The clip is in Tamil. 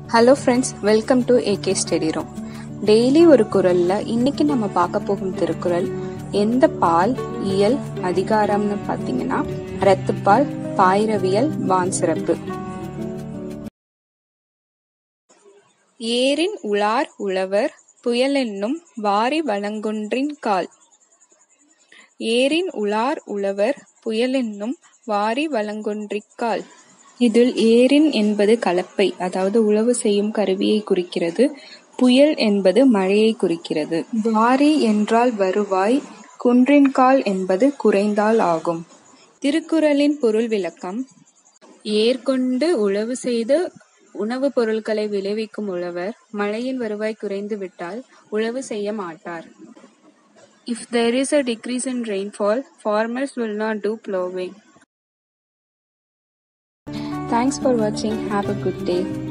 Hello friends welcome to AK study room daily ஒரு குரல்ல இன்னைக்கு நம்ம பார்க்க போகும் திருக்குறள் எந்த பால் இயல் அதிகாரம்னு பார்த்தீங்கன்னா ரத்துப்பால் பாயிரவியல் வான் சிறப்பு ஏரின் உளார் உழவர் புயலென்னும் வாரி வழங்குன்றின் கால் ஏரின் உளார் உழவர் புயலென்னும் வாரி வழங்குன்றிக்கால் இதில் ஏரின் என்பது கலப்பை அதாவது உழவு செய்யும் கருவியை குறிக்கிறது புயல் என்பது மழையை குறிக்கிறது வாரி என்றால் வருவாய் குன்றின்கால் என்பது குறைந்தால் ஆகும் திருக்குறளின் பொருள் விளக்கம் ஏர்கொண்டு உழவு செய்து உணவுப் பொருட்களை விளைவிக்கும் உழவர் மழையின் வருவாய் குறைந்து விட்டால் உழவு செய்ய மாட்டார் If there is a decrease in rainfall, farmers will not do plowing. Thanks for watching. Have a good day.